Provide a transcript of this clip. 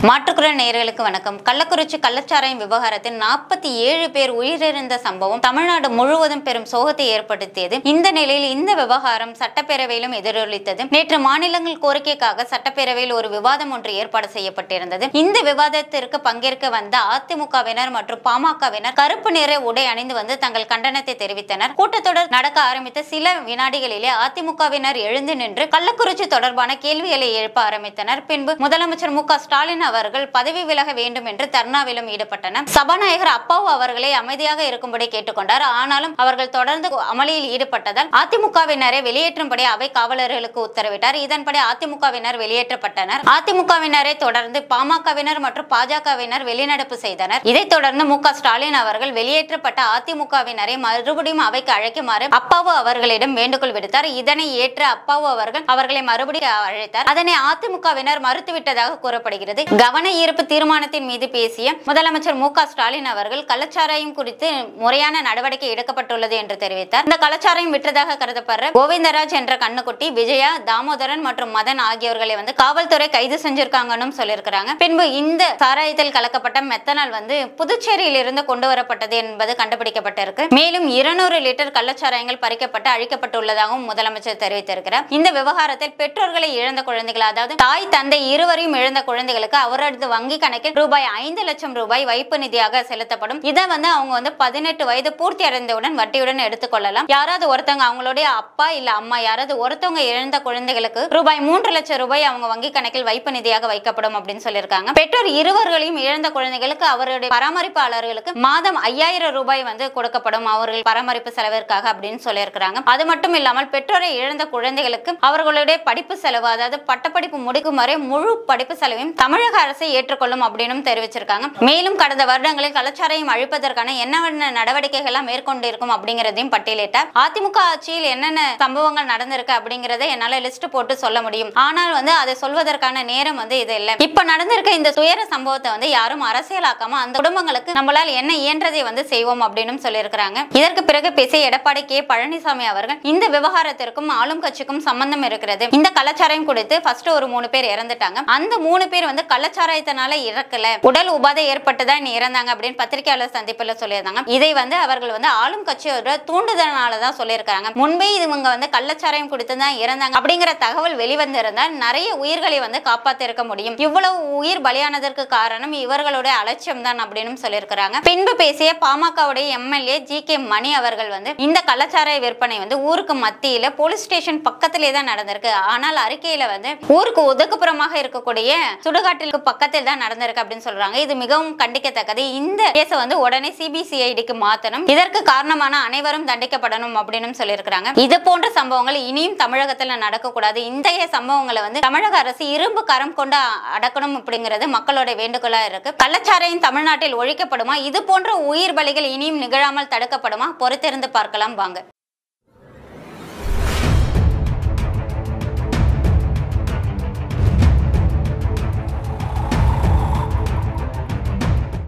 மாற்றுக்குரல் நேயர்களுக்கு வணக்கம் கள்ளக்குறிச்சி கள்ளச்சாராயம் விவகாரத்தில் நாற்பத்தி ஏழு பேர் உயிரிழந்த சம்பவம் தமிழ்நாடு முழுவதும் பெரும் சோகத்தை ஏற்படுத்தியது இந்த நிலையில் இந்த விவகாரம் சட்டப்பேரவையிலும் எதிரொலித்தது நேற்று மாநிலங்கள் கோரிக்கைக்காக சட்டப்பேரவையில் ஒரு விவாதம் ஒன்று ஏற்பாடு செய்யப்பட்டிருந்தது இந்த விவாதத்திற்கு பங்கேற்க வந்த அதிமுகவினர் மற்றும் பாமகவினர் கருப்பு நிற உடை அணிந்து வந்து தங்கள் கண்டனத்தை தெரிவித்தனர் கூட்டத்தொடர் நடக்க ஆரம்பித்த சில வினாடிகளிலே அதிமுகவினர் எழுந்து நின்று கள்ளக்குறிச்சி தொடர்பான கேள்விகளை எழுப்ப ஆரம்பித்தனர் பின்பு முதலமைச்சர் மு க ஸ்டாலின் அவர்கள் பதவி விலக வேண்டும் என்று தர்ணாவிலும் ஈடுபட்டனர் சபாநாயகர் அப்பாவு அவர்களை அமைதியாக இருக்கும்படி கேட்டுக்கொண்டார் ஆனாலும் அவர்கள் தொடர்ந்து அமளியில் ஈடுபட்டதால் அதிமுகவினரை வெளியேற்றும்படி அவை காவலர்களுக்கு உத்தரவிட்டார் இதன்படி அதிமுகவினர் வெளியேற்றப்பட்டனர் அதிமுகவினரை தொடர்ந்து பாமகவினர் மற்றும் பாஜகவினர் வெளிநடப்பு செய்தனர் இதைத் தொடர்ந்து மு க ஸ்டாலின் அவர்கள் வெளியேற்றப்பட்ட அதிமுகவினரை மறுபடியும் அவைக்கு அழைக்குமாறு அப்பாவு அவர்களிடம் வேண்டுகோள் விடுத்தார் இதனை ஏற்ற அப்பாவு அவர்கள் அவர்களை மறுபடியும் அழைத்தார் அதனை அதிமுகவினர் மறுத்துவிட்டதாக கூறப்படுகிறது கவன ஈர்ப்பு தீர்மானத்தின் மீது பேசிய முதலமைச்சர் மு க ஸ்டாலின் அவர்கள் கள்ளச்சாராயம் குறித்து முறையான நடவடிக்கை எடுக்கப்பட்டுள்ளது என்று தெரிவித்தார் இந்த கள்ளச்சாராயம் விற்றதாக கருதப்படுற கோவிந்தராஜ் என்ற கண்ணுக்குட்டி விஜயா தாமோதரன் மற்றும் மதன் ஆகியோர்களை வந்து காவல்துறை கைது செஞ்சிருக்காங்கன்னு சொல்லியிருக்கிறாங்க பின்பு இந்த சாராயத்தில் கலக்கப்பட்ட மெத்தனால் வந்து புதுச்சேரியில் இருந்து கொண்டு வரப்பட்டது என்பது கண்டுபிடிக்கப்பட்டிருக்கு மேலும் இருநூறு லிட்டர் கள்ளச்சாராயங்கள் பறிக்கப்பட்டு அழிக்கப்பட்டுள்ளதாகவும் முதலமைச்சர் தெரிவித்திருக்கிறார் இந்த விவகாரத்தில் பெற்றோர்களை இழந்த குழந்தைகள் அதாவது தாய் தந்தை இருவரையும் இழந்த குழந்தைகளுக்கு அவரது வங்கி கணக்கில் ரூபாய் ஐந்து லட்சம் ரூபாய் வைப்பு நிதியாக செலுத்தப்படும் இதை வந்து அவங்க வந்து பதினெட்டு வயது பூர்த்தி அடைந்தவுடன் வட்டியுடன் எடுத்துக்கொள்ளலாம் யாராவது ஒருத்தவங்க அவங்களுடைய அப்பா இல்ல அம்மா யாராவது ஒருத்தவங்க இழந்த குழந்தைகளுக்கு ரூபாய் மூன்று லட்சம் ரூபாய் அவங்க வங்கி கணக்கில் வைப்பு நிதியாக வைக்கப்படும் அப்படின்னு சொல்லியிருக்காங்க பெற்றோர் இருவர்களையும் இழந்த குழந்தைகளுக்கு அவருடைய பராமரிப்பாளர்களுக்கு மாதம் ஐயாயிரம் ரூபாய் வந்து கொடுக்கப்படும் அவர்கள் பராமரிப்பு செலவிற்காக அப்படின்னு சொல்லியிருக்கிறாங்க அது மட்டும் இல்லாமல் பெற்றோரை இழந்த குழந்தைகளுக்கு அவர்களுடைய படிப்பு செலவு அதாவது பட்டப்படிப்பு முடிக்கும் வரை முழு படிப்பு செலவையும் தமிழக அரசை ஏற்றுக்கொள்ளும் அப்படின்னு தெரிவிச்சிருக்காங்க மேலும் கடந்த வருடங்களில் கலாச்சாரையும் அழிப்பதற்கான என்னென்ன நடவடிக்கைகள் எல்லாம் மேற்கொண்டிருக்கும் அப்படிங்கிறதையும் பட்டியலிட்டார் அதிமுக ஆட்சியில் என்னென்ன சம்பவங்கள் நடந்திருக்கு அப்படிங்கறத என்னால லிஸ்ட் போட்டு சொல்ல முடியும் ஆனால் வந்து அதை சொல்வதற்கான நேரம் வந்து இது இல்லை இப்ப நடந்திருக்க இந்த துயர சம்பவத்தை வந்து யாரும் அரசியலாக்காம அந்த குடும்பங்களுக்கு நம்மளால் என்ன இயன்றதை வந்து செய்வோம் அப்படின்னு சொல்லியிருக்கிறாங்க இதற்கு பிறகு பேசிய எடப்பாடி கே பழனிசாமி அவர்கள் இந்த விவகாரத்திற்கும் ஆளும் கட்சிக்கும் சம்பந்தம் இருக்கிறது இந்த கலாச்சாரம் கொடுத்து ஃபர்ஸ்ட் ஒரு மூணு பேர் இறந்துட்டாங்க அந்த மூணு பேர் வந்து கள்ளச்சாராயத்தினால இறக்கல உடல் உபாதை ஏற்பட்டுதான் இறந்தாங்க அப்படின்னு பத்திரிகையாளர் சந்திப்புல சொல்லியிருந்தாங்க இதை வந்து அவர்கள் வந்து ஆளும் கட்சியோட தூண்டுதலால தான் சொல்லியிருக்காங்க முன்பே இவங்க வந்து கள்ளச்சாராயம் கொடுத்து தான் இறந்தாங்க அப்படிங்கிற தகவல் வெளிவந்திருந்தால் நிறைய உயிர்களை வந்து காப்பாத்திருக்க முடியும் இவ்வளவு உயிர் பலியானதற்கு காரணம் இவர்களுடைய அலட்சியம் தான் அப்படின்னு சொல்லியிருக்கிறாங்க பின்பு பேசிய பாமகவுடைய எம்எல்ஏ ஜி கே மணி அவர்கள் வந்து இந்த கள்ளச்சாராய விற்பனை வந்து ஊருக்கு மத்தியில போலீஸ் ஸ்டேஷன் பக்கத்திலே தான் நடந்திருக்கு ஆனால் அறிக்கையில வந்து ஊருக்கு ஒதுக்குப்புறமாக இருக்கக்கூடிய சுடுகாட்டிற்கு பக்கத்தில் தான் நடந்திருக்கு அப்படின்னு சொல்றாங்க இது மிகவும் கண்டிக்கத்தக்கது இந்த கேஸை வந்து உடனே சிபிசிஐடிக்கு மாத்தணும் இதற்கு காரணமான அனைவரும் தண்டிக்கப்படணும் அப்படின்னு சொல்லியிருக்கிறாங்க இது போன்ற சம்பவங்கள் இனியும் தமிழகத்துல நடக்கக்கூடாது இன்றைய சம்பவங்களை வந்து தமிழக அரசு இரும்பு கரம் கொண்டு அடக்கணும் அப்படிங்கிறது மக்களோட வேண்டுகோளா இருக்கு கள்ளச்சாராயம் தமிழ்நாட்டில் ஒழிக்கப்படுமா இது போன்ற உயிர் பலிகள் இனியும் நிகழாமல் தடுக்கப்படுமா பொறுத்திருந்து பார்க்கலாம் வாங்க